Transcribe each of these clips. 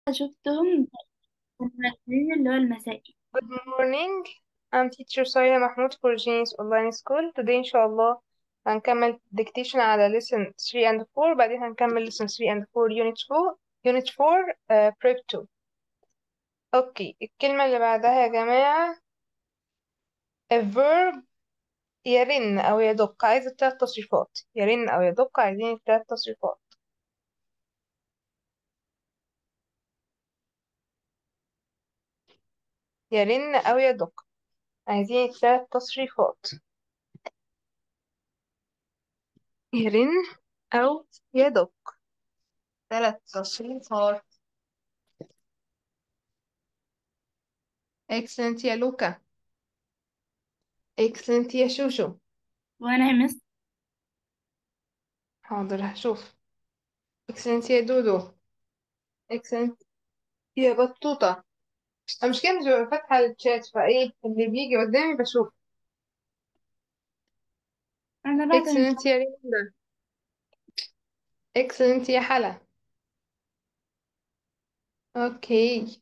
شفتهم المنزلين اللي هو المسائي Good morning. I'm teacher Saya Mahmoud for Genius Online School. Today إن شاء الله هنكمل dictation على lesson 3 and 4 بعدين هنكمل lesson 3 and 4 unit 4 unit 4 uh, prep 2 اوكي الكلمة اللي بعدها يا جماعة a verb يرن أو يدق عايزة تلات تصريفات يرن أو يدق عايزين تلات تصريفات يرن أو يدق عايزين تلات تصريفات يرن أو يدق ثلاث تصريفات excellent يا لوكا excellent يا شوشو وانا يا مس حاضر هشوف excellent يا دودو excellent يا بطوطة أنا مش كده مش ببقى فاتحة الشات فايه اللي بيجي قدامي بشوف انا بعد ان excellent يا ريندا excellent يا حلا اوكي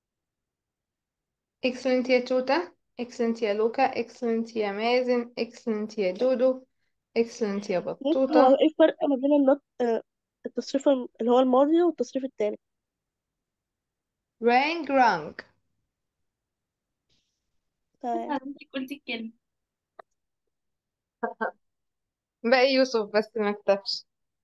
excellent يا توتا excellent يا لوكا excellent يا مازن excellent يا دودو excellent يا بص هو بطوطة ايه الفرق ما بين النط... آه، التصريف الم- اللي هو الماضي والتصريف التاني rang rang تمام انت قلت الكلمة باقي يوسف بس ما كتبش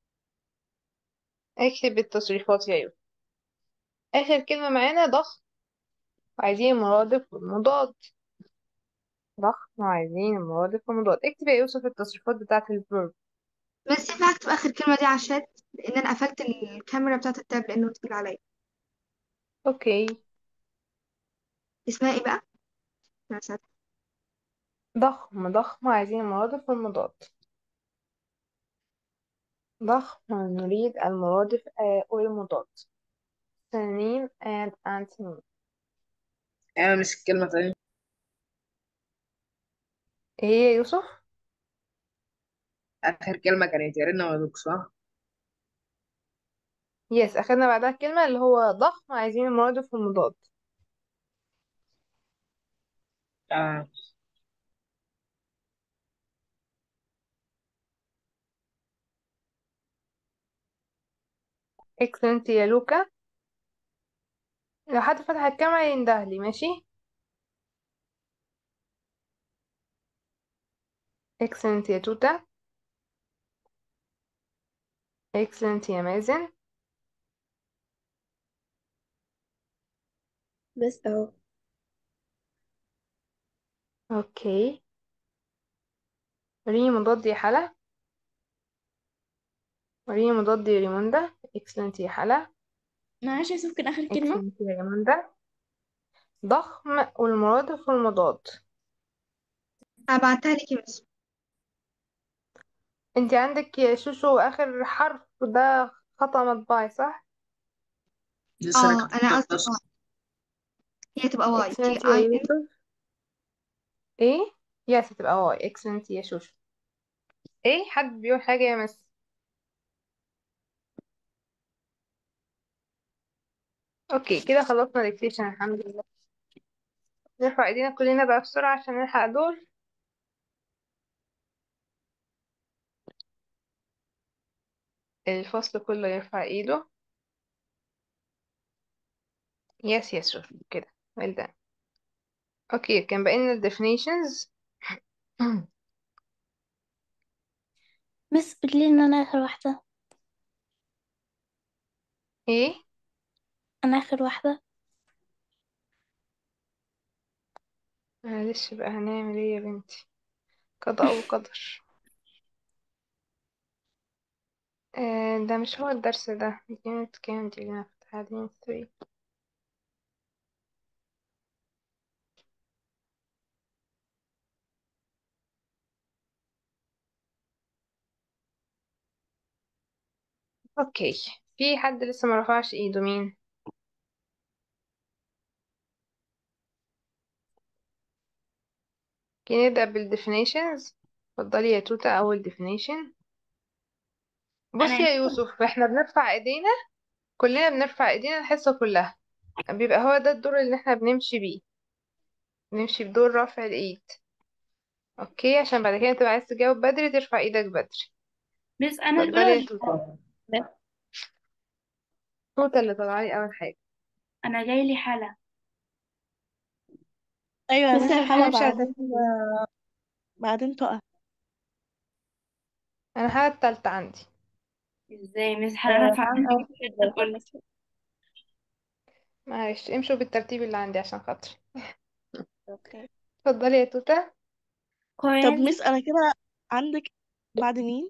اكتب التصريفات يا يوسف آخر كلمة معانا ضخم وعايزين المرادف والمضاد ضخم وعايزين المرادف والمضاد اكتب يا يوسف التصريفات بتاعة الفيرب بس ينفع اكتب اخر كلمة دي على الشات لان انا قفلت الكاميرا بتاعة التاب لانه تقيل عليا اوكي اسمها ايه بقى يا ساتر ضخم ضخم عايزين المرادف والمضاد ضخم نريد المرادف آه، والمضاد synonym and antonym انا مش الكلمة تاني ايه يا يوسف اخر كلمة كانت يا رينا ودوك صح يس اخدنا بعدها الكلمة اللي هو ضخم عايزين المرادف والمضاد آه. excellent يا لوكا لو حد فتح الكاميرا يندهلي ماشي excellent يا توتا excellent يا مازن بس اهو اوكي وريني مضاد يا حلا وريني مضاد يا ريموندا excellent يا حلا معلش يا يوسف كان اخر كلمة excellent يا ريموندا ضخم والمرادف والمضاد هبعتها لك يا مس انت عندك يا شوشو اخر حرف ده خطأ مطبعي صح لسه انا اه كنت انا قصدي بس واي هي تبقى واي تي excellent يا اي ان يوسف ايه يس هتبقى واي excellent يا شوشو ايه حد بيقول حاجة يا مس اوكي كده خلصنا ديكتيشن الحمد لله نرفع ايدينا كلنا بقى بسرعة عشان نلحق دول الفصل كله يرفع ايده يس يس شوف كده well done اوكي كان باقي لنا definitions بس قولي ان انا اخر واحدة ايه انا اخر واحدة معلش بقى هنعمل ايه يا بنتي قضاء وقدر آه ده مش هو الدرس ده unit كام دي اللي انا فاتحاها دي unit 3 اوكي في حد لسه ما رفعش ايده مين كي نبدأ بالديفينيشنز اتفضلي يا توتا اول definition انا بصي يا يوسف احنا بنرفع ايدينا كلنا بنرفع ايدينا الحصة كلها بيبقى هو ده الدور اللي احنا بنمشي بيه نمشي بدور رفع الايد اوكي عشان بعد كده تبقى عايز تجاوب بدري ترفع ايدك بدري بس انا اتفضلي يا الأولى توتة توتة اللي طلعلي اول حاجة انا جاي لي حالة ايوه بس مس احنا حالة هنمشي على بعدين ترتيب بعدين تقع انا الحالة التالتة عندي ازاي مس حالة انا فعلا أو الأولى معلش امشوا بالترتيب اللي عندي عشان خاطري اوكي اتفضلي يا توتة طب coins مس انا كده عندك بعد مين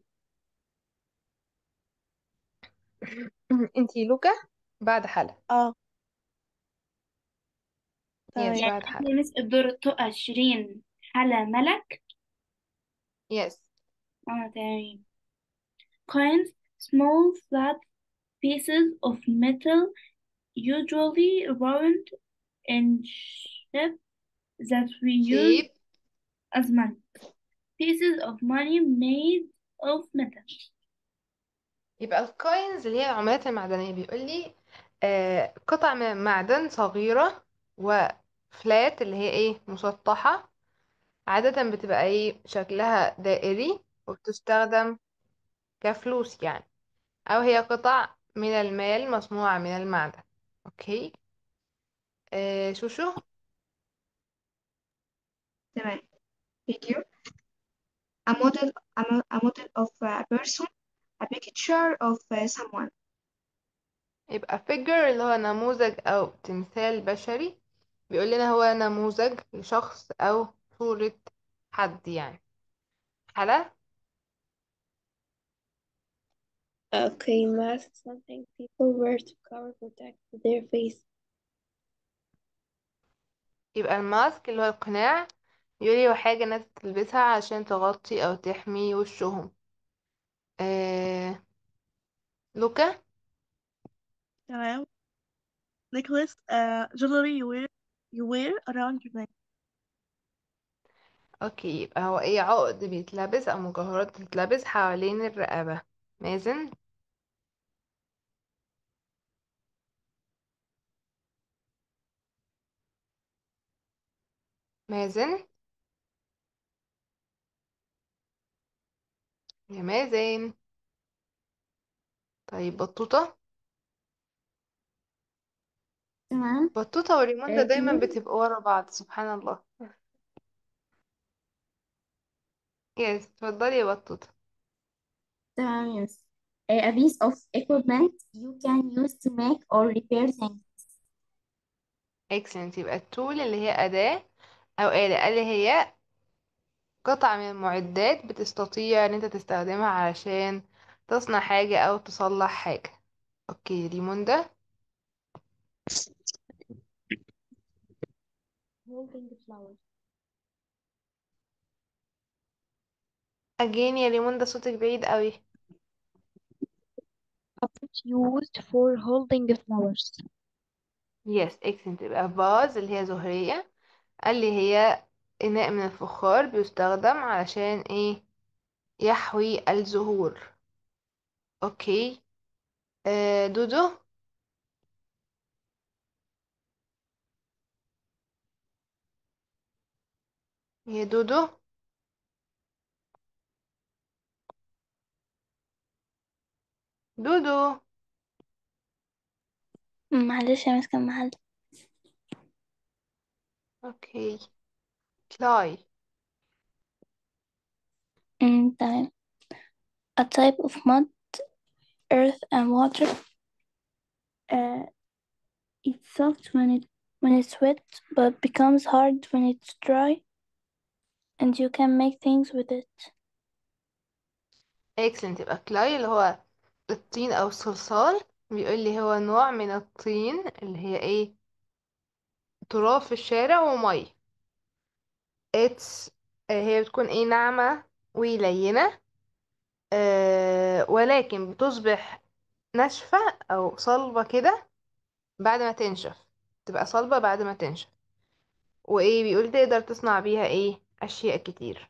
انتي لوكا بعد حلا اه يس تمام بعد حلا يعني مس الدور تقى شيرين حالة ملك يس اه تمام coins small flat pieces of metal usually round in shape that we use شيب as money pieces of money made of metal يبقى الكوينز اللي هي العملات المعدنية بيقول لي آه قطع من معدن صغيرة وفلات اللي هي ايه مسطحة عادة بتبقى ايه شكلها دائري وبتستخدم كفلوس يعني او هي قطع من المال مصنوعة من المعدن اوكي آه شوشو تمام figure a model a, mo- a model of a person a picture of uh, someone يبقى figure اللي هو نموذج او تمثال بشري بيقول لنا هو نموذج لشخص او صورة حد يعني حلا Okay, mask something people wear to cover protect their face. يبقى الماسك اللي هو القناع يقول لي هو حاجة الناس تلبسها عشان تغطي او تحمي وشهم آه... لوكا تمام necklace uh, jewelry you wear you wear around your neck اوكي يبقى هو ايه عقد بيتلبس او مجوهرات بتتلبس حوالين الرقبة مازن مازن يا مازن طيب بطوطة تمام بطوطة وريموندا آه، دايما ear بتبقوا ورا بعض سبحان الله يس اتفضلي يا بطوطة تمام yes. A piece of equipment you can use to make or repair things. excellent يبقى التول اللي هي أداة أو آلة اللي هي قطعة من المعدات بتستطيع ان انت تستخدمها علشان تصنع حاجة او تصلح حاجة اوكي ريموندا Holding flowers. again يا ريموندا صوتك بعيد قوي A pot used for holding flowers. يس excellent يبقى فاز اللي هي زهرية قال لي هي إناء من الفخار بيستخدم علشان ايه يحوي الزهور اوكي آه دودو يا دودو دودو معلش يا ماسكة المحل اوكي كلاي أمم، تمام A type of mud, earth and water. Uh, it's soft when it when it's wet, but becomes hard when it's dry, and you can make things with it. excellent يبقى كلاي اللي هو الطين او الصلصال بيقول لي هو نوع من الطين اللي هي ايه تراب في الشارع ومي اتس هي بتكون ايه ناعمة ولينة أه ولكن بتصبح ناشفة او صلبة كده بعد ما تنشف تبقى صلبة بعد ما تنشف وايه بيقول تقدر تصنع بيها ايه اشياء كتير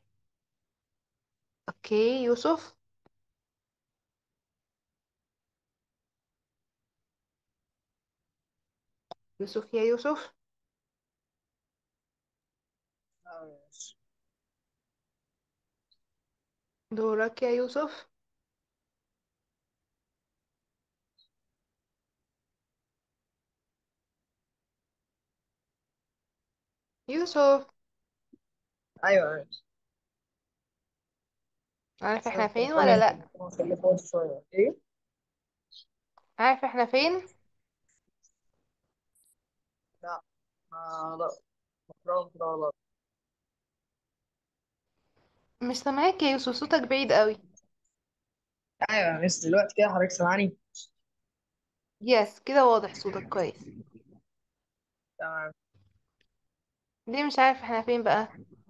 اوكي يوسف يوسف يا يوسف دورك يا يوسف يوسف ايوه ايوه عارف احنا فين ولا لا خلي فوق شويه ايه عارف احنا فين لا ما لا مقرأة كده غلط مش سامعاك يا يوسف صوتك بعيد قوي ايوه بس دلوقتي كده حضرتك سامعني يس كده واضح صوتك كويس تمام ليه مش عارف احنا فين بقى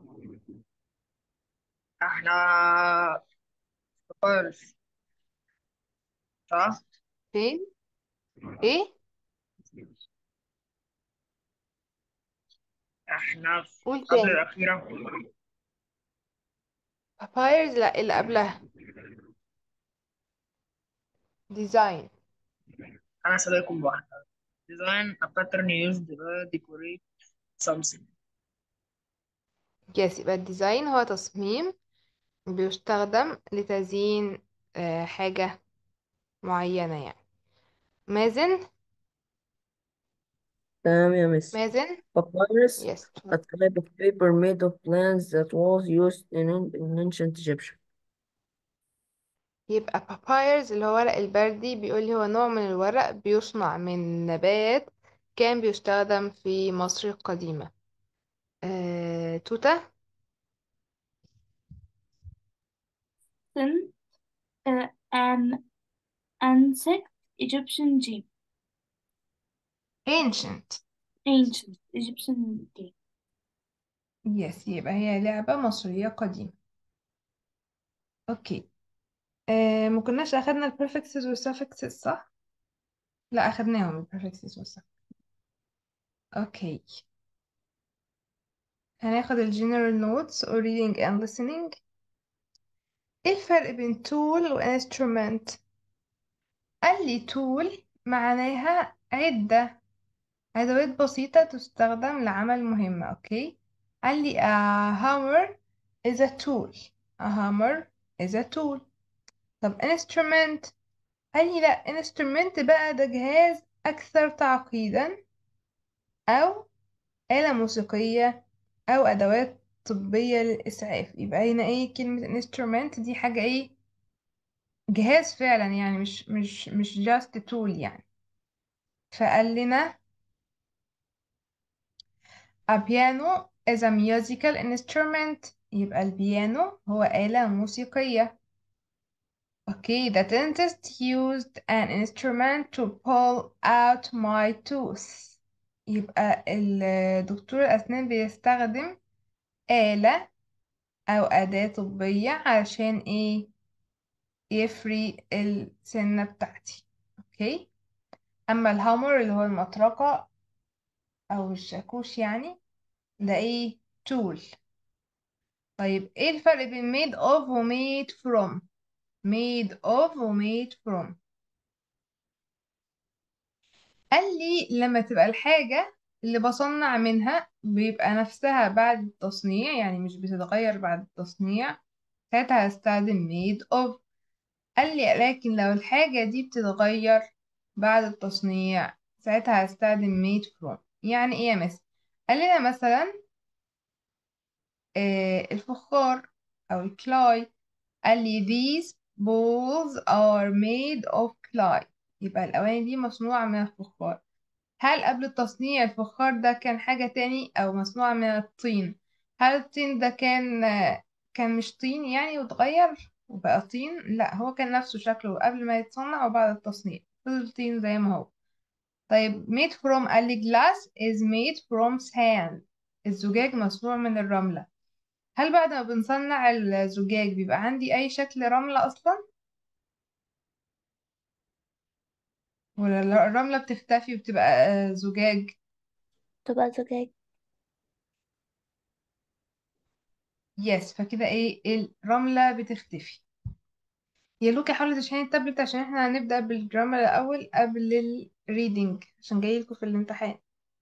احنا في باريس صح فين ايه احنا في قول قبل تاني الأخيرة بابايرز لا اللي قبلها ديزاين أنا سألكم بواحدة design a pattern used to decorate something يس يبقى الديزاين هو تصميم بيستخدم لتزيين آه، حاجة معينة يعني مازن تمام يا مس مازن papyrus يس a type of paper made of plants that was used in, in ancient Egyptian يبقى papyrus اللي هو ورق البردي بيقول لي هو نوع من الورق بيصنع من نبات كان بيستخدم في مصر القديمة آه، توتة Then, uh, an ancient Egyptian game. ancient Ancient Egyptian game. يس يبقى هي لعبة مصرية قديمة اوكي آه ما كناش اخدنا ال prefixes وال suffixes صح؟ لا اخدناهم ال prefixes وال suffixes اوكي هناخد ال general notes or reading and listening ايه الفرق بين tool و instrument؟ قال لي tool معناها عدة أدوات بسيطة تستخدم لعمل مهمة أوكي قال لي a hammer is a tool a hammer is a tool طب instrument قال لي لا instrument بقى ده جهاز أكثر تعقيدا أو آلة موسيقية أو أدوات طبية للإسعاف يبقى هنا إيه كلمة instrument دي حاجة إيه جهاز فعلا يعني مش مش مش just tool يعني فقال لنا a piano is a musical instrument يبقى البيانو هو آلة موسيقية Okay, the dentist used an instrument to pull out my tooth. يبقى الدكتور الأسنان بيستخدم آلة أو أداة طبية علشان إيه يفري السنة بتاعتي أوكي أما الهامر اللي هو المطرقة أو الشاكوش يعني ده إيه tool طيب إيه الفرق بين made of و made from made of و made from قال لي لما تبقى الحاجة اللي بصنع منها بيبقى نفسها بعد التصنيع يعني مش بتتغير بعد التصنيع ساعتها هستخدم made of قال لي لكن لو الحاجة دي بتتغير بعد التصنيع ساعتها هستخدم made from يعني ايه يا مس قال لنا مثلا آه الفخار أو الكلاي قال لي these bowls are made of clay يبقى الأواني دي مصنوعة من الفخار هل قبل التصنيع الفخار ده كان حاجة تاني أو مصنوع من الطين هل الطين ده كان كان مش طين يعني واتغير وبقى طين لا هو كان نفسه شكله قبل ما يتصنع وبعد التصنيع فضل طين زي ما هو طيب made from قال لي glass is made from sand الزجاج مصنوع من الرملة هل بعد ما بنصنع الزجاج بيبقى عندي أي شكل رملة أصلا ولا الرملة بتختفي وبتبقى آه، زجاج تبقى زجاج يس فكده ايه الرملة بتختفي يا لوكا حاولي تشحني التابلت عشان احنا هنبدأ بالجرامر الأول قبل الريدنج عشان جايلكوا في الامتحان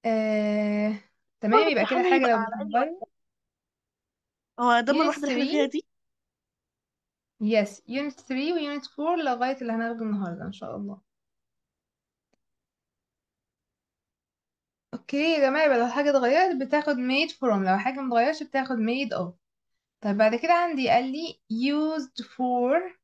آه... تمام يبقى كده امتحاني حاجة يبقى لو على أي بتتغير واحدة هو ضمن يونت الواحدة اللي احنا فيها 3 دي يس يونت 3 ويونت 4 لغاية اللي هناخده النهاردة إن شاء الله اوكي يا جماعة يبقى لو حاجة اتغيرت بتاخد made from لو حاجة متغيرش بتاخد made of طيب بعد كده عندي قال لي used for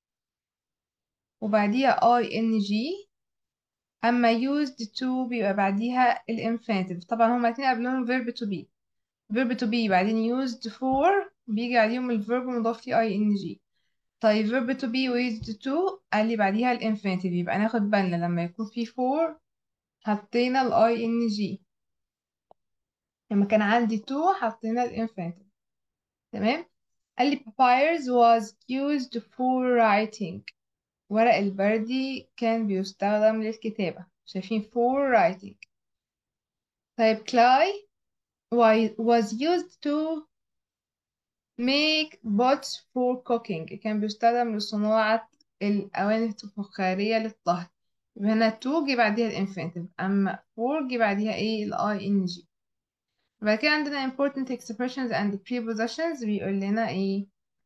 وبعديها ing أما used to بيبقى بعديها الانفينيتيف طبعا هما الاتنين قبلهم verb to be verb to be بعدين used for بيجي عليهم الverb مضاف ليه ing طيب verb to be و used to قال لي بعديها الانفينيتيف يبقى ناخد بالنا لما يكون في for حطينا ال ing لما كان عندي to حطينا الانفينيتيف تمام قال لي papyrus was used for writing ورق البردي كان بيستخدم للكتابة شايفين for writing طيب clay wa- was used to make pots for cooking كان بيستخدم لصناعة الأواني الفخارية للطهي يبقى هنا to جه بعديها الانفينيتيف أما for جه بعديها ايه ال ing بعد كده عندنا important expressions and prepositions بيقول لنا ايه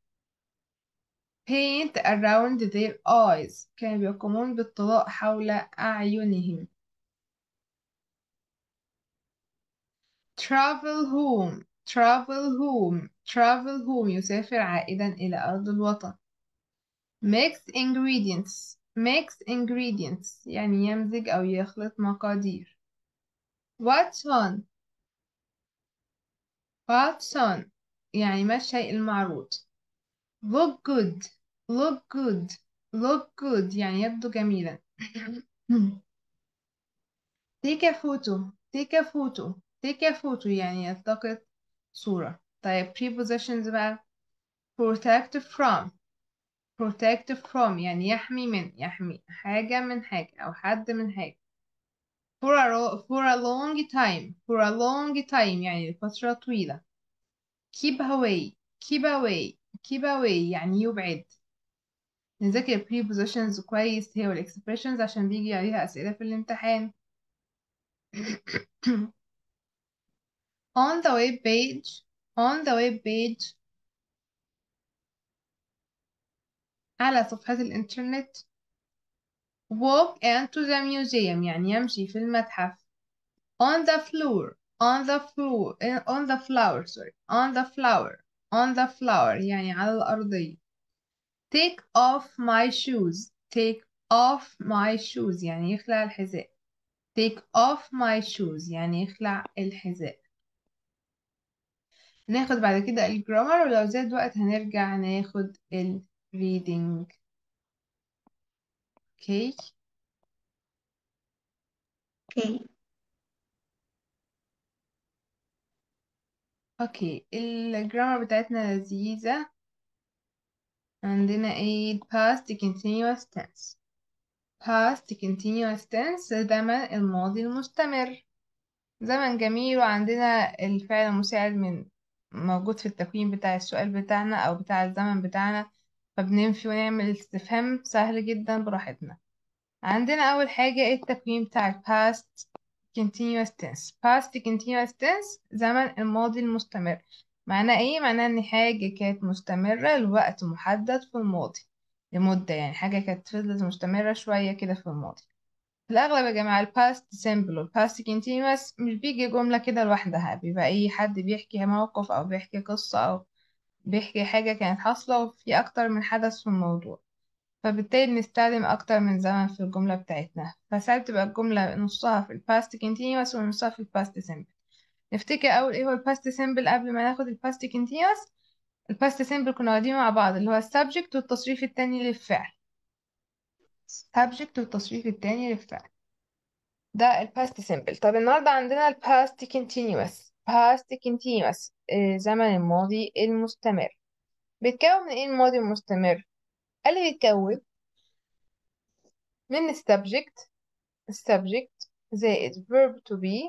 paint around their eyes كانوا بيقومون بالطلاء حول أعينهم travel home travel home travel home يسافر عائدا إلى أرض الوطن mix ingredients mix ingredients يعني يمزج أو يخلط مقادير what's on what's on يعني ما الشيء المعروض look good look good look good يعني يبدو جميلا take a photo take a photo take a photo يعني يلتقط صورة طيب prepositions بقى protect from protect from يعني يحمي من يحمي حاجة من حاجة أو حد من حاجة for a, ro- for a long time for a long time يعني لفترة طويلة keep away keep away keep away يعني يبعد نذاكر prepositions كويس هي والexpressions عشان بيجي عليها أسئلة في الامتحان on the web page on the web page على صفحة الإنترنت walk into the museum يعني يمشي في المتحف on the floor on the floor eh, on the flower sorry on the flower on the flower يعني على الأرضية take off my shoes take off my shoes يعني يخلع الحذاء take off my shoes يعني يخلع الحذاء ناخد بعد كده الجرامر ولو زاد وقت هنرجع ناخد ال reading اوكي اوكي اوكي الجرامر بتاعتنا لذيذة عندنا ايه past continuous tense past continuous tense زمن الماضي المستمر زمن جميل وعندنا الفعل المساعد من موجود في التكوين بتاع السؤال بتاعنا أو بتاع الزمن بتاعنا فبننفي ونعمل استفهام سهل جدا براحتنا عندنا أول حاجة التكوين بتاع ال past continuous tense past continuous tense زمن الماضي المستمر معناه ايه؟ معناه ان حاجة كانت مستمرة لوقت محدد في الماضي لمدة يعني حاجة كانت فضلت مستمرة شوية كده في الماضي في الأغلب يا جماعة ال past simple وال past continuous مش بيجي جملة كده لوحدها بيبقى أي حد بيحكي موقف أو بيحكي قصة أو بيحكي حاجة كانت حاصلة وفي أكتر من حدث في الموضوع فبالتالي بنستخدم أكتر من زمن في الجملة بتاعتنا فساعات بتبقى الجملة نصها في ال past continuous ونصها في ال past simple نفتكر أول إيه هو ال past simple قبل ما ناخد ال past continuous ال past simple كنا واخدينه مع بعض اللي هو السبجكت والتصريف التاني للفعل subject والتصريف التاني للفعل ده ال past simple طب النهاردة عندنا ال past continuous past continuous آه، زمن الماضي المستمر بيتكون من ايه الماضي المستمر؟ قال لي بيتكون من السبجكت السبجكت زائد verb to be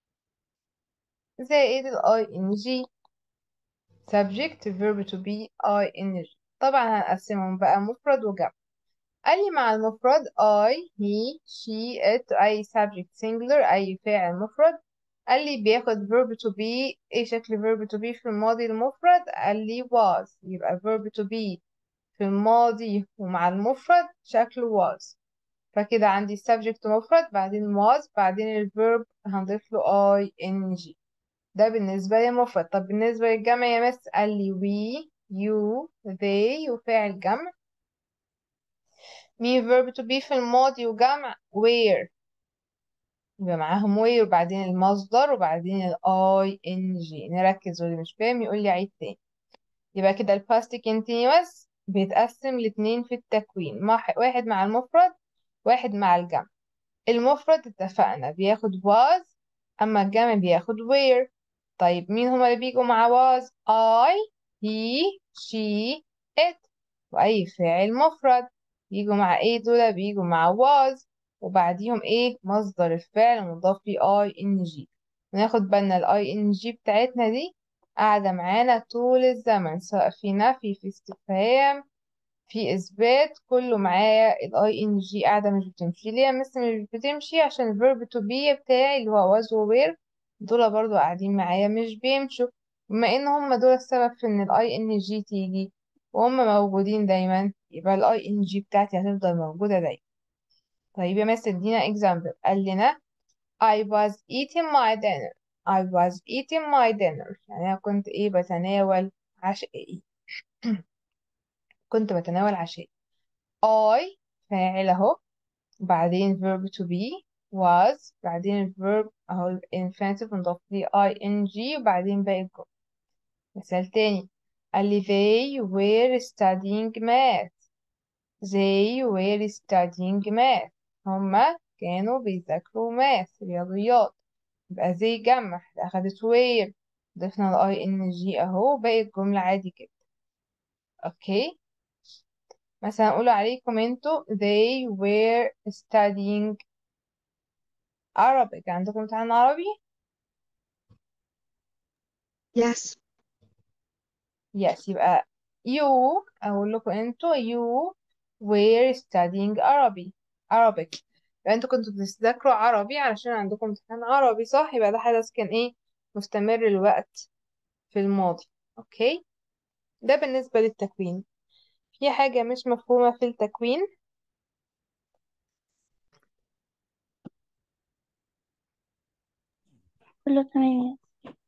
زائد ال ing subject verb to be ing طبعا هنقسمهم بقى مفرد وجمع قال لي مع المفرد I he she it أي subject singular أي فاعل مفرد قال لي بياخد verb to be ايه شكل verb to be في الماضي المفرد قال لي was يبقى verb to be في الماضي ومع المفرد شكله was فكده عندي subject مفرد بعدين was بعدين الverb هنضيف له ing ده بالنسبة للمفرد طب بالنسبة للجمع يا مس قال لي we you they وفاعل جمع مين verb to be في الماضي وجمع where يبقى معاهم where وبعدين المصدر وبعدين ال ing نركز واللي مش فاهم يقول لي عيد تاني يبقى كده ال past continuous بيتقسم لاتنين في التكوين مع واحد مع المفرد واحد مع الجمع المفرد اتفقنا بياخد was أما الجمع بياخد where طيب مين هما اللي بيجوا مع was I he she it وأي فاعل مفرد بيجوا مع ايه دول بيجوا مع was وبعديهم ايه مصدر الفعل مضاف لي ing وناخد بالنا ال ing بتاعتنا دي قاعدة معانا طول الزمن سواء في نفي في استفهام في إثبات كله معايا ال ing قاعدة مش بتمشي ليه يا مس مش بتمشي عشان ال verb to be بتاعي اللي هو was و were دول برضو قاعدين معايا مش بيمشوا بما ان هم دول السبب في ان ال ing تيجي وهم موجودين دايما يبقى ال ing بتاعتي هتفضل موجودة دايما طيب يا مس ادينا example قال لنا I was eating my dinner I was eating my dinner يعني أنا كنت إيه بتناول عشائي كنت بتناول عشائي I فاعل أهو بعدين verb to be was بعدين الverb أهو infinitive نضاف ليه ing وبعدين باقي الجملة مثال تاني قال لي they were studying math they were studying math هما كانوا بيذاكروا math رياضيات يبقى زي جمع أخدت where ضفنا ال ing أهو باقي الجملة عادي كده أوكي مثلا أقول عليكم انتوا they were studying Arabic عندكم امتحان عربي Yes. yes يبقى you أقول لكم انتوا you were studying Arabic Arabic يبقى انتوا كنتوا بتذاكروا عربي علشان عندكم امتحان عربي صح يبقى ده حدث كان ايه مستمر الوقت في الماضي اوكي ده بالنسبة للتكوين في حاجة مش مفهومة في التكوين كله تمام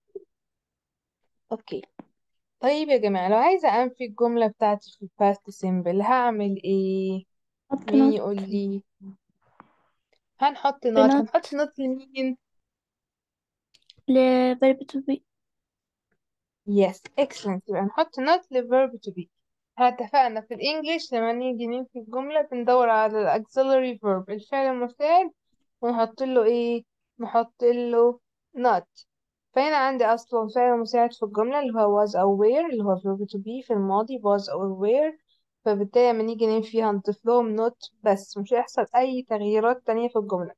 اوكي طيب يا جماعة لو عايزة أنفي الجملة بتاعتي في الباست سيمبل هعمل ايه حط مين نوت يقول لي هنحط نوت بنوت هنحط نوت لمين ل verb to be yes excellent يبقى نحط نوت لverb to be احنا اتفقنا في الانجليش لما نيجي ننفي الجملة بندور على ال auxiliary verb الفعل المساعد ونحط له ايه نحط له not فهنا عندي اصلا فعل مساعد في الجملة اللي هو was أو were اللي هو verb to be في الماضي was أو were فبالتالي لما نيجي ننفيها هنضيف لهم not بس مش هيحصل أي تغييرات تانية في الجملة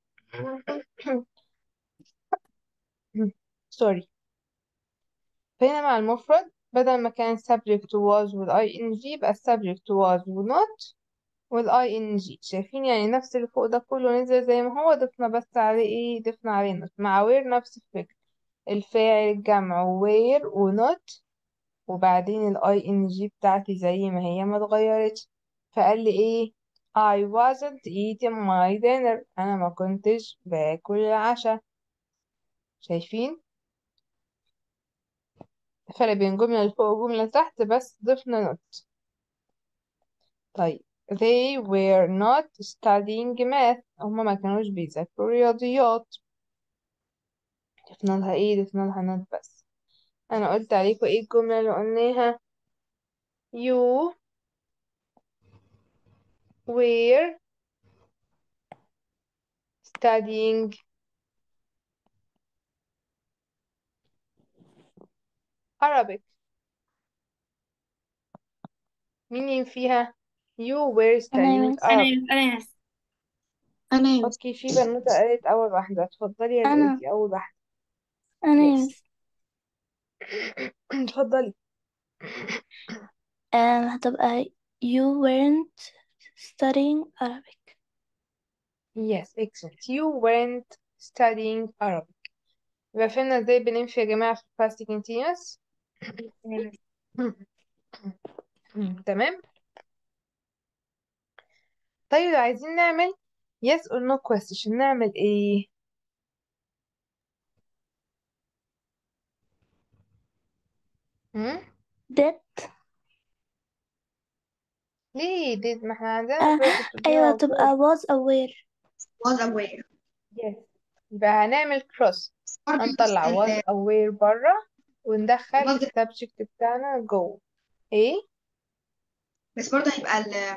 سوري فهنا مع المفرد بدل ما كان subject was وال ing يبقى subject was و not وال ing شايفين يعني نفس اللي فوق ده كله نزل زي ما هو ضفنا بس عليه ايه ضفنا عليه not مع where نفس الفكرة الفاعل الجمع where و not وبعدين ال ing بتاعتي زي ما هي ما اتغيرتش فقال لي ايه I wasn't eating my dinner انا ما كنتش باكل العشاء شايفين الفرق بين الجملة اللي فوق والجملة اللي تحت بس ضفنا not طيب they were not studying math هما ما كانوش بيذاكروا رياضيات ضفنا لها ايه ضفنا لها not بس انا قلت عليكم ايه الجملة اللي قلناها you were studying Arabic مين فيها you were أنا studying يونس أنا Arabic أنا يونس أنا يونس اوكي في بنوتة قالت اول واحدة اتفضلي يا اللي أنا قلتي اول واحدة أنا يس يونس اتفضلي um, هتبقى you weren't studying Arabic yes excellent you weren't studying Arabic يبقى فهمنا ازاي بنمشي يا جماعة في الباست continuous تمام طيب لو عايزين نعمل yes or no question نعمل ايه هم؟ did ليه دي ما احنا عندنا آه verb to be أيوة موجود تبقى was aware was aware yes يبقى هنعمل cross برضه هنطلع نفس was ال- aware بره وندخل المصدر السبجكت بتاعنا جوه ايه بس برضه هيبقى ال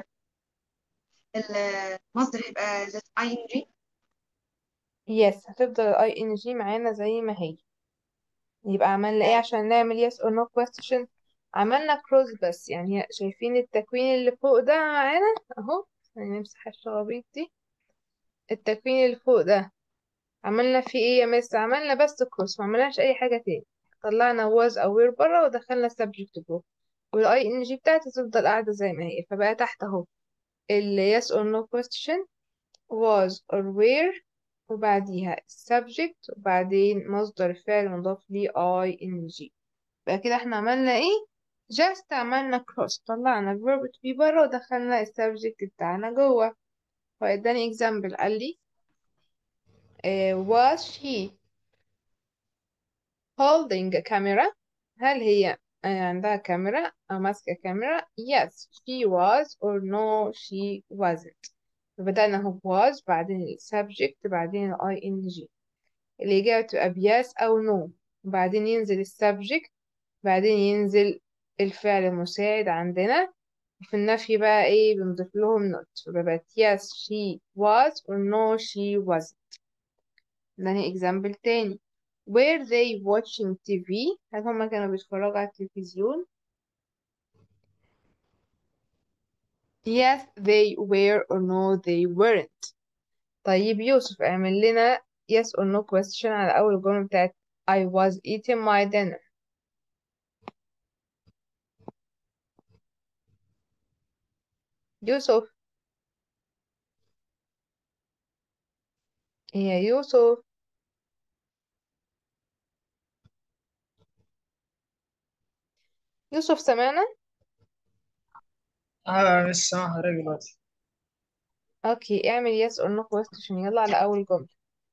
المصدر هيبقى that ing yes هتفضل الاي ان جي معانا زي ما هي يبقى عملنا ايه عشان نعمل yes or no question عملنا cross بس يعني شايفين التكوين اللي فوق ده معانا اهو يعني نمسح الشرابيط دي التكوين اللي فوق ده عملنا فيه ايه يا مس عملنا بس كروس ما عملناش اي حاجة تاني طلعنا was aware بره ودخلنا subject جوه والاي ان جي بتاعتي تفضل قاعدة زي ما هي فبقى تحت اهو ال yes or no question was or were وبعديها subject وبعدين مصدر فعل مضاف ليه ing بقى كده احنا عملنا ايه just عملنا cross طلعنا verb to be بره ودخلنا السبجكت بتاعنا جوه فاداني example قال لي آه، was she holding a camera هل هي آه، عندها كاميرا أو ماسكة كاميرا yes she was or no she wasn't بدأنا هو was بعدين ال subject بعدين ال ing الإجابة تبقى ب yes أو no بعدين ينزل ال subject بعدين ينزل الفعل المساعد عندنا وفي النفي بقى ايه بنضيف لهم not فبقت yes she was or no she wasn't ده example تاني were they watching TV هل هما كانوا بيتفرجوا على التلفزيون yes they were or no they weren't طيب يوسف اعمل لنا yes or no question على أول جملة بتاعت I was eating my dinner يوسف يا يوسف يوسف سمعنا اه مش سامع حضرتك دلوقتي اوكي اعمل yes or no question يلا على أول جملة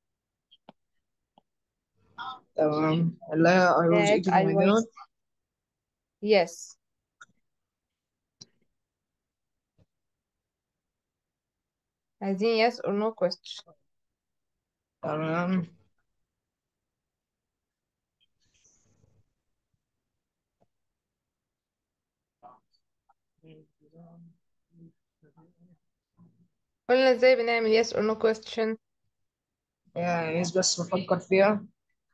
تمام اللي هي I was بتاعت eating I my was dinner yes عايزين yes or no question تمام قلنا ازاي بنعمل yes or no question يعني بس بفكر فيها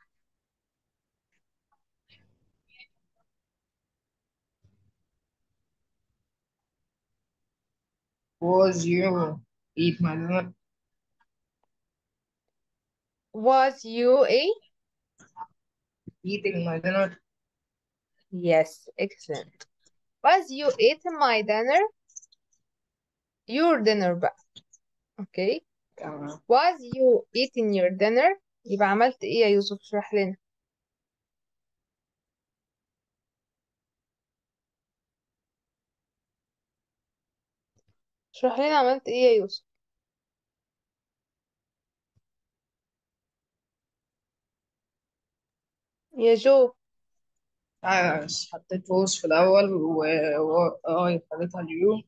was you eat my dinner was you a eating my dinner yes excellent was you eating my dinner your dinner بقى اوكي تمام was you eating your dinner يبقى عملت ايه يا يوسف اشرح لنا اشرح لنا عملت ايه يا يوسف يا جو آه بس حطيت was في الأول و و- اه خليتها اليو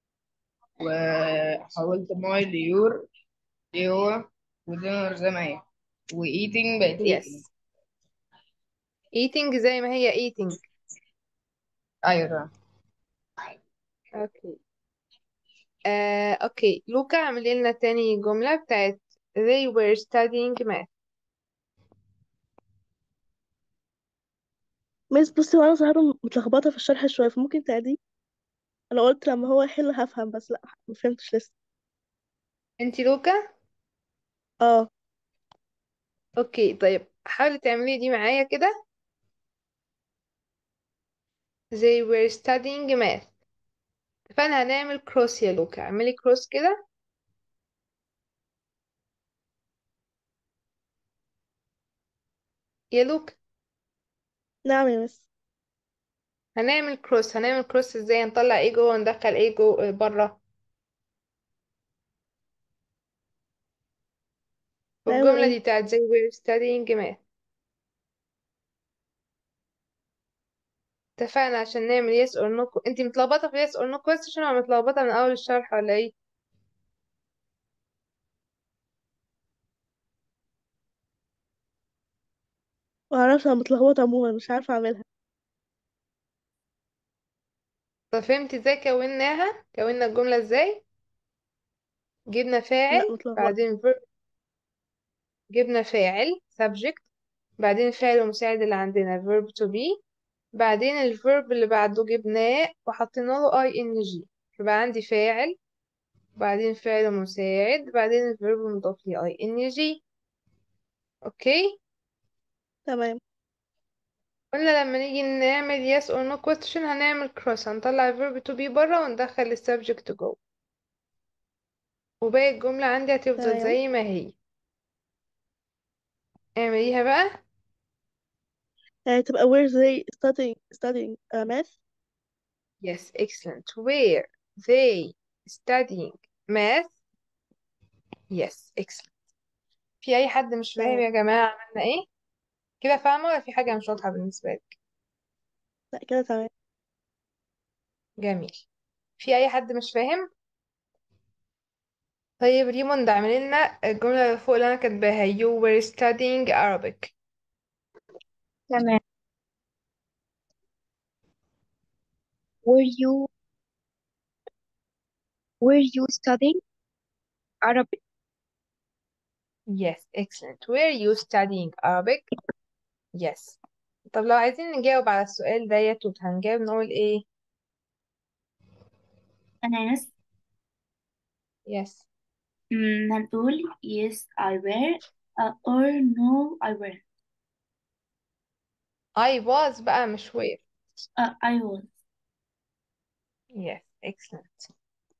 وحولت ماي ليور اللي هو ودينر زي ما هي وإيتينج بقت إيتينج yes eating زي ما هي eating أيوة تمام اوكي آه، اوكي لوكا اعمل لنا تاني جملة بتاعت they were studying math مس بصي وانا ظاهرة متلخبطة في الشرح شوية فممكن تعيدي انا قلت لما هو يحل هفهم بس لا ما فهمتش لسه انتي لوكا اه اوكي طيب حاولي تعملي دي معايا كده they were studying math فانا هنعمل كروس يا لوكا اعملي كروس كده يا لوك نعم يا مس هنعمل كروس هنعمل كروس ازاي نطلع ايه جوه وندخل ايه جوه بره نعمل والجملة ايه دي بتاعت زي we're studying math اتفقنا عشان نعمل yes or no انتي متلخبطة في yes or no question ولا متلخبطة من أول الشرح ولا ايه؟ معرفش انا متلخبطة عموما مش عارفة اعملها طب فهمتي ازاي كوناها؟ كونا الجملة ازاي؟ جبنا لا فاعل متلخبطة بعدين verb جبنا فاعل subject بعدين الفعل المساعد اللي عندنا verb to be بعدين الverb اللي بعده جبناه وحطينا له ing فبقى عندي فاعل بعدين فعل مساعد بعدين الverb مضاف لي ing اوكي تمام قلنا لما نيجي نعمل yes or no question هنعمل cross هنطلع verb to be بره وندخل ال subject جوه وباقي الجملة عندي هتفضل تمام زي ما هي اعمليها بقى يعني تبقى where they studying studying uh, math yes excellent where they studying math yes excellent في أي حد مش فاهم تمام يا جماعة عملنا ايه كده فاهمة ولا في حاجة مش واضحة بالنسبة لك لا كده تمام جميل في أي حد مش فاهم طيب ريموند اعملي لنا الجملة اللي فوق اللي أنا كاتباها you were studying Arabic تمام were you were you studying Arabic yes excellent were you studying Arabic yes طب لو عايزين نجاوب على السؤال ديت هنجاوب نقول ايه أنا يس yes مم، هنقول yes I wear uh, or no I wear I was بقى مش were uh, I was yes excellent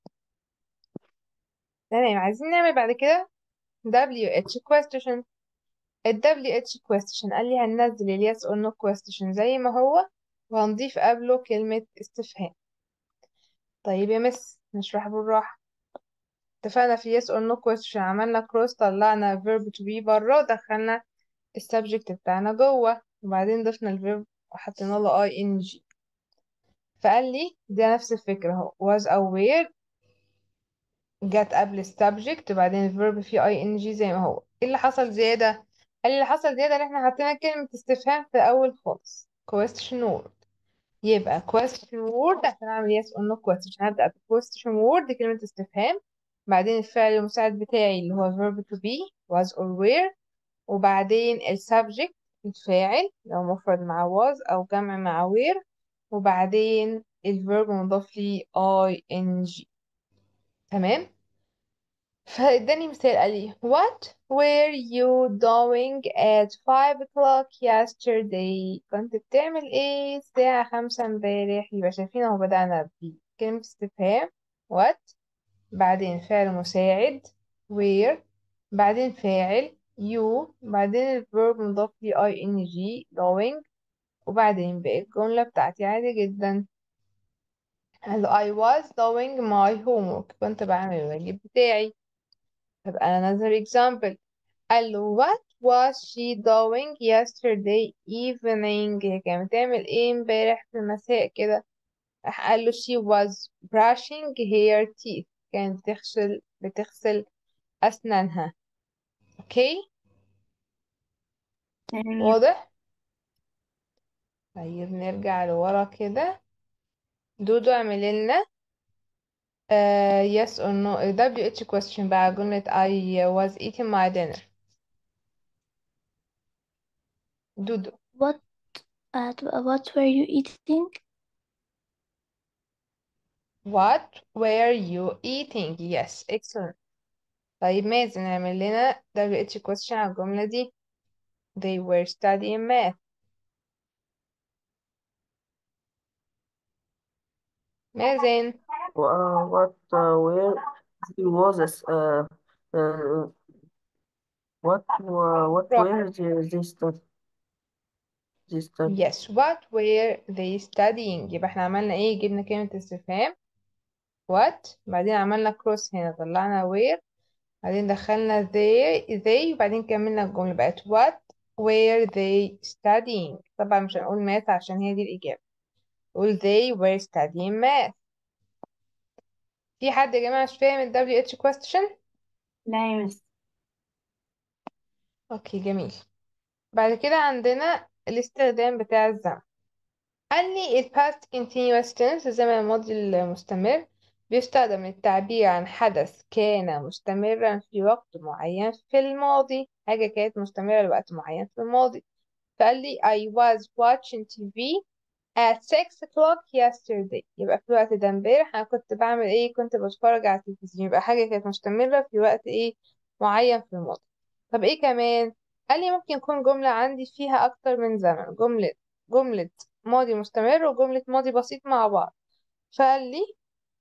تمام عايزين نعمل بعد كده WH question ال WH question قال لي هننزل ال yes or no question زي ما هو وهنضيف قبله كلمة استفهام طيب يا مس نشرح بالراحة اتفقنا في yes or no question عملنا cross طلعنا verb to be بره ودخلنا السبجكت بتاعنا جوه وبعدين ضفنا الفيرب وحطينا له ing فقال لي ده نفس الفكرة اهو was aware جت قبل السبجكت وبعدين الفيرب فيه ing زي ما هو ايه اللي حصل زيادة قال لي اللي حصل زيادة ان احنا حطينا كلمة استفهام في الاول خالص question word يبقى question word عشان اعمل yes or no question هبدأ ب question word كلمة استفهام بعدين الفعل المساعد بتاعي اللي هو verb to be was or were وبعدين ال subject الفاعل لو مفرد مع was أو جمع مع were وبعدين ال verb مضاف لي ing تمام فاداني مثال قال لي What were you doing at five o'clock yesterday كنت بتعمل ايه الساعة خمسة امبارح يبقى شايفين اهو بدأنا بكلمة استفهام what بعدين فعل مساعد where بعدين فاعل you بعدين الفيرب مضاف لي ing going وبعدين بقى الجملة بتاعتي عادي جدا قال له I was doing my homework كنت بعمل الواجب بتاعي طب another example قال له what was she doing yesterday evening هي كانت بتعمل ايه امبارح في المساء كده راح قال له she was brushing her teeth كانت بتغسل بتغسل أسنانها اوكي جميل واضح طيب نرجع لورا كده دودو اعمل لنا uh, yes or no WH question بقى جملة I was eating my dinner دودو What هتبقى what were you eating? What were you eating? Yes, excellent. طيب مازن اعمل لنا WH question على الجملة دي. They were studying math. مازن Uh, what uh, where he was uh, uh, what uh, what برافو where they, they study they study yes what were they studying يبقى احنا عملنا ايه جبنا كلمة استفهام what بعدين عملنا cross هنا طلعنا where بعدين دخلنا they they وبعدين كملنا الجملة بقت what were they studying طبعا مش هنقول math عشان هي دي الإجابة نقول they were studying math في حد يا جماعة مش فاهم ال WH question لا يا مس اوكي جميل بعد كده عندنا الاستخدام بتاع الزمن قال لي ال past continuous tense الزمن الماضي المستمر بيستخدم للتعبير عن حدث كان مستمرا في وقت معين في الماضي حاجة كانت مستمرة لوقت معين في الماضي فقال لي I was watching TV at 6 o'clock yesterday يبقى في الوقت ده امبارح أنا كنت بعمل إيه كنت بتفرج على التلفزيون يبقى حاجة كانت مستمرة في وقت إيه معين في الماضي طب إيه كمان قال لي ممكن يكون جملة عندي فيها أكتر من زمن جملة جملة ماضي مستمر وجملة ماضي بسيط مع بعض فقال لي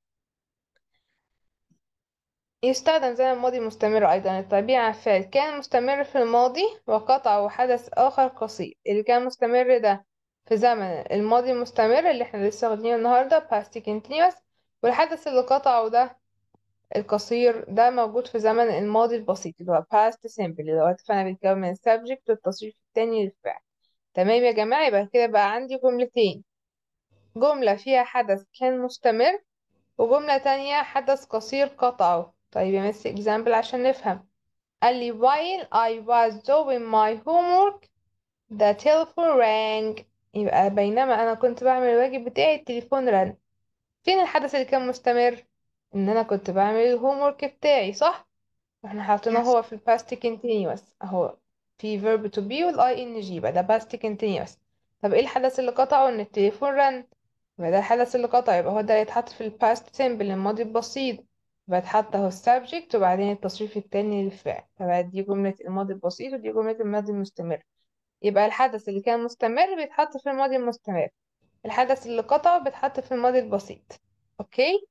يستخدم زمن ماضي مستمر أيضا التعبير عن فعل كان مستمر في الماضي وقطعه حدث آخر قصير اللي كان مستمر ده في زمن الماضي المستمر اللي احنا لسه واخدينه النهاردة past continuous والحدث اللي قطعه ده القصير ده موجود في زمن الماضي البسيط اللي هو past simple اللي هو اتفقنا بيتكون من subject والتصريف التاني للفعل تمام يا جماعة يبقى كده بقى عندي جملتين جملة فيها حدث كان مستمر وجملة تانية حدث قصير قطعه طيب يا مس example عشان نفهم قال لي while I was doing my homework the telephone rang يبقى بينما أنا كنت بعمل الواجب بتاعي التليفون رن فين الحدث اللي كان مستمر إن أنا كنت بعمل الهومورك بتاعي صح احنا حاطينه Yes. هو في past continuous اهو في verb to be وال ing يبقى ده past continuous طب ايه الحدث اللي قطعه ان التليفون رن يبقى ده الحدث اللي قطعه يبقى هو ده اللي يتحط في ال past simple الماضي البسيط يبقى اتحط اهو subject وبعدين التصريف التاني للفعل فبقى دي جملة الماضي البسيط ودي جملة الماضي المستمر يبقى الحدث اللي كان مستمر بيتحط في الماضي المستمر الحدث اللي قطعه بيتحط في الماضي البسيط اوكي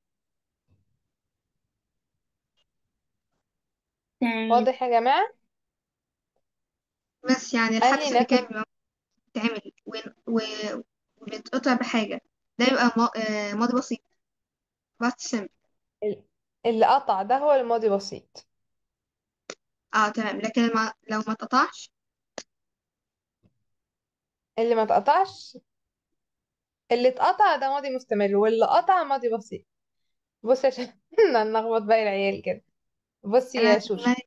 تمام واضح يا جماعة بس يعني قال الحدث لي اللي كان نفس بيبقى بيتعمل و- و- وبيتقطع بحاجة ده يبقى ما- آه، ماضي بسيط past simple ال- اللي قطع ده هو الماضي بسيط اه تمام لكن لما لو ما اتقطعش اللي ما اتقطعش اللي اتقطع ده ماضي مستمر واللي قطع ماضي بسيط بص عشان نلخبط باقي العيال كده بصي انا يا في شوشو دماغي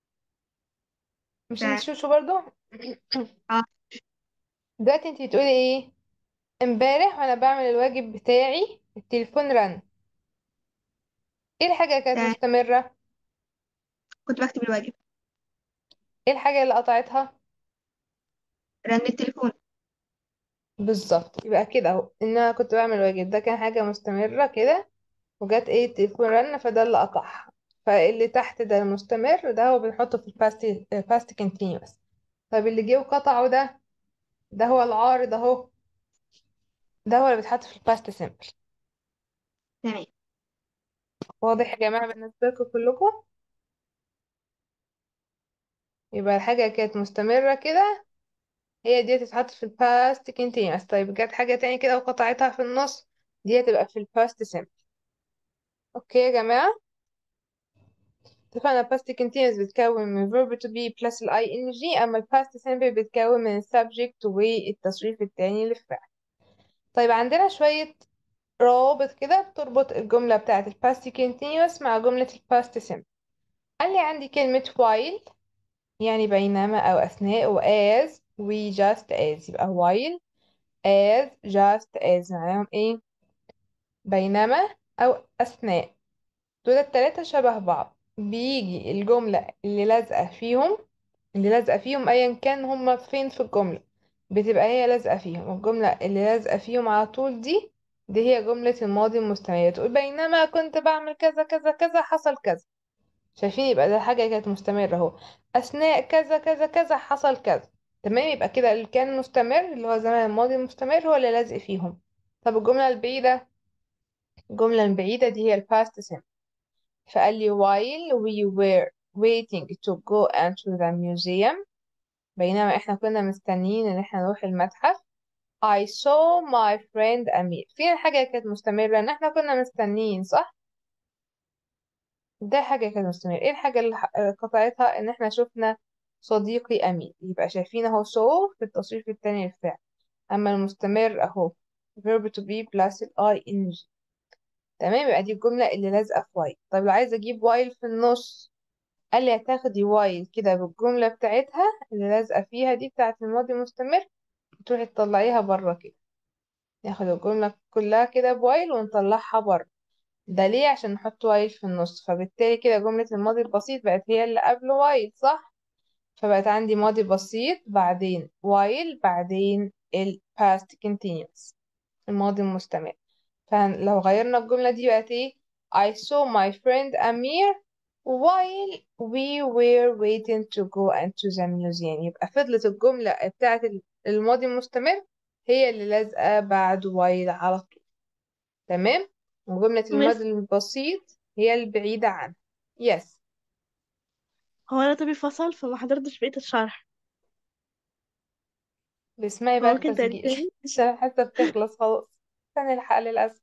مش تمام انت شوشو برضو اه دلوقتي انت بتقولي ايه امبارح وانا بعمل الواجب بتاعي التليفون رن ايه الحاجة اللي كانت تمام مستمرة كنت بكتب الواجب ايه الحاجة اللي قطعتها رن التليفون بالظبط يبقى كده اهو ان انا كنت بعمل الواجب ده كان حاجة مستمرة كده وجات ايه التليفون رن فده اللي قطعها فاللي تحت ده المستمر ده هو بنحطه في الباست باست continuous طب اللي جه وقطعه ده ده هو العارض اهو ده هو اللي بيتحط في الباست سيمبل تمام واضح يا جماعة بالنسبة لكم كلكم يبقى الحاجة كانت مستمرة كده هي دي تتحط في الباست continuous طيب جت حاجة تاني كده وقطعتها في النص دي هتبقى في الباست سيمبل اوكي يا جماعة اتفقنا past continuous بتكون من verb to be plus ال ing اما ال past simple بتكون من ال subject والتصريف التاني للفعل طيب عندنا شوية روابط كده بتربط الجملة بتاعت ال past continuous مع جملة ال past simple قال لي عندي كلمة while يعني بينما أو أثناء و as و just as يبقى while as just as معناهم ايه بينما أو أثناء دول التلاتة شبه بعض بيجي الجملة اللي لازقة فيهم اللي لازقة فيهم أيا كان هما فين في الجملة بتبقى هي لازقة فيهم الجملة اللي لازقة فيهم على طول دي دي هي جملة الماضي المستمر تقول بينما كنت بعمل كذا كذا كذا حصل كذا شايفين يبقى ده حاجة كانت مستمرة اهو أثناء كذا كذا كذا حصل كذا تمام يبقى كده اللي كان مستمر اللي هو زمن الماضي المستمر هو اللي لازق فيهم طب الجملة البعيدة الجملة البعيدة دي هي ال past simple فقال لي while we were waiting to go into the museum بينما احنا كنا مستنيين ان احنا نروح المتحف I saw my friend أمير فين الحاجة اللي كانت مستمرة ان احنا كنا مستنيين صح ده حاجة كانت مستمرة ايه الحاجة اللي ح- اللي قطعتها ان احنا شفنا صديقي أمير يبقى شايفين اهو saw في التصريف التاني للفعل اما المستمر اهو verb to be plus ال ing تمام يبقى دي الجملة اللي لازقة في while طب لو عايزة اجيب while في النص قال لي هتاخدي while كده بالجملة بتاعتها اللي لازقة فيها دي بتاعت الماضي المستمر وتروحي تطلعيها بره كده ناخد الجملة كلها كده بوايل ونطلعها بره ده ليه عشان نحط وايل في النص فبالتالي كده جملة الماضي البسيط بقت هي اللي قبل وايل صح فبقت عندي ماضي بسيط بعدين وايل بعدين ال past continuous الماضي المستمر فلو غيرنا الجملة دي بقت ايه I saw my friend Amir while we were waiting to go into the museum يبقى فضلت الجملة بتاعت الماضي المستمر هي اللي لازقة بعد while على طول تمام وجملة مس الماضي البسيط هي البعيدة عنها يس هو انا طبي فصل فما حضرتش بقية الشرح باسمعي بقى فممكن تعيد التسجيل تاني عشان حاسة بتخلص خلاص هنلحق للأسف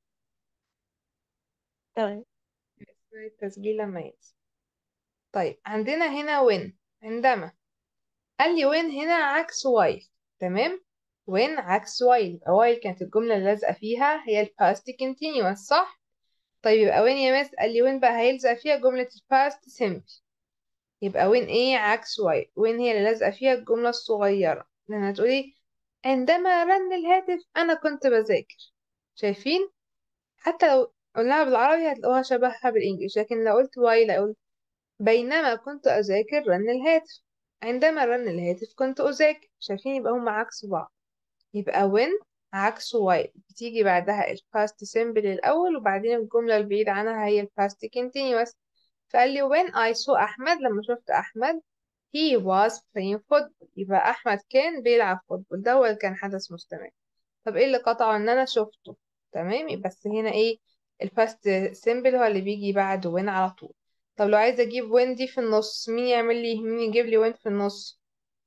تمام اسمعي التسجيل لما ينزل طيب عندنا هنا when عندما قال لي when هنا عكس while تمام when عكس while يبقى while كانت الجملة اللي لازقة فيها هي ال past continuous صح طيب يبقى when يا مس قال لي when بقى هيلزق فيها جملة ال past simple يبقى when ايه عكس while when هي اللي لازقة فيها الجملة الصغيرة لأن هتقولي عندما رن الهاتف أنا كنت بذاكر شايفين حتى لو قلناها بالعربي هتلاقوها شبهها بالإنجليش لكن لو قلت while أقول بينما كنت أذاكر رن الهاتف عندما رن الهاتف كنت أذاكر شايفين يبقى هما عكس بعض يبقى when عكس while بتيجي بعدها ال past simple الأول وبعدين الجملة البعيدة عنها هي ال past continuous فقال لي when I saw أحمد لما شفت أحمد he was playing football يبقى أحمد كان بيلعب فوتبول ده هو اللي كان حدث مستمر طب ايه اللي قطعه ان انا شفته تمام بس هنا ايه الباست سيمبل هو اللي بيجي بعد when على طول طب لو عايزه اجيب when دي في النص مين يعمل لي مين يجيب لي when في النص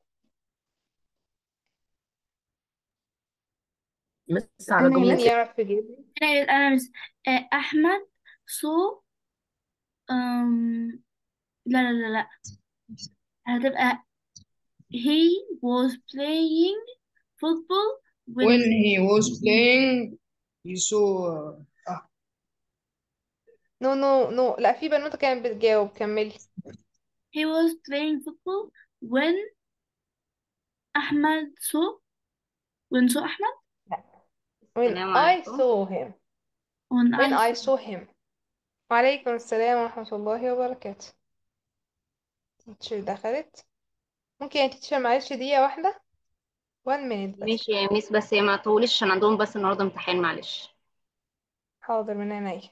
بس على أنا يا جملة مين يعرف يجيب لي أنا أنا مس آه، أحمد so um, لا لا لا لا هتبقى he was playing football when when he was playing he saw uh, نو نو نو لا في بنوته كانت بتجاوب كملي he was playing football when أحمد saw when saw أحمد when السلام I عليكم saw him when when I I saw saw him وعليكم السلام ورحمة الله وبركاته تيتشر دخلت ممكن يا تيتشر معلش دقيقة واحدة one minute بس ماشي يا ميس بس هي ما طولش عشان عندهم بس النهارده امتحان معلش حاضر من عينيا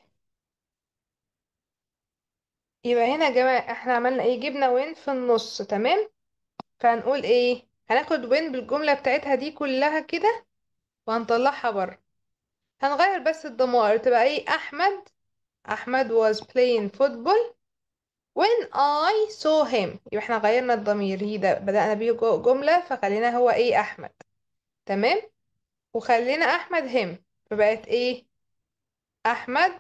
يبقى هنا يا جماعة احنا عملنا ايه جبنا وين في النص تمام فهنقول ايه هناخد وين بالجملة بتاعتها دي كلها كده وهنطلعها بره هنغير بس الضمائر تبقى ايه احمد احمد was playing football when I saw him يبقى احنا غيرنا الضمير هي ده بدأنا بيه جو- جملة فخلينا هو ايه احمد تمام وخلينا احمد him فبقت ايه احمد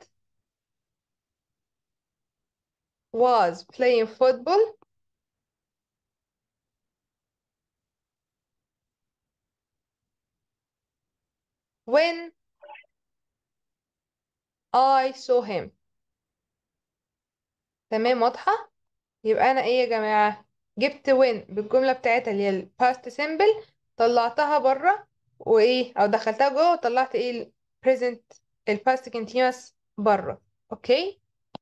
was playing football when I saw him تمام واضحة يبقى أنا إيه يا جماعة جبت when بالجملة بتاعتها اللي هي ال past simple طلعتها بره وإيه أو دخلتها جوه وطلعت إيه ال present ال past continuous بره أوكي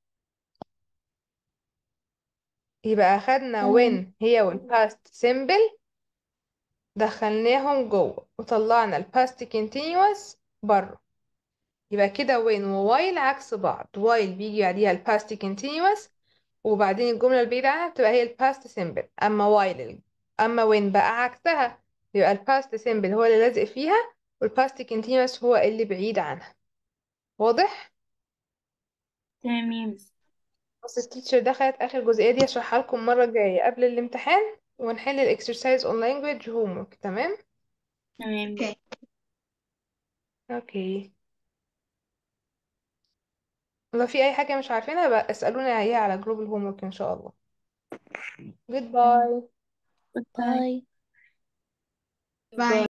يبقى أخدنا تمام when هي وال past simple دخلناهم جوه وطلعنا ال past continuous بره يبقى كده when و while عكس بعض while بيجي بعديها ال past continuous وبعدين الجملة البعيدة عنها بتبقى هي ال past simple أما while ال- أما when بقى عكسها يبقى ال past simple هو اللي لازق فيها وال past continuous هو اللي بعيد عنها واضح؟ تمام يا مس بص التيتشر دخلت آخر جزئية دي أشرحها لكم المرة الجاية قبل الامتحان ونحل الاكسرسايز on language homework تمام تمام اوكي اوكي لو في اي حاجة مش عارفينها بقى اسألوني عليها على جروب الهومورك ان شاء الله goodbye goodbye باي باي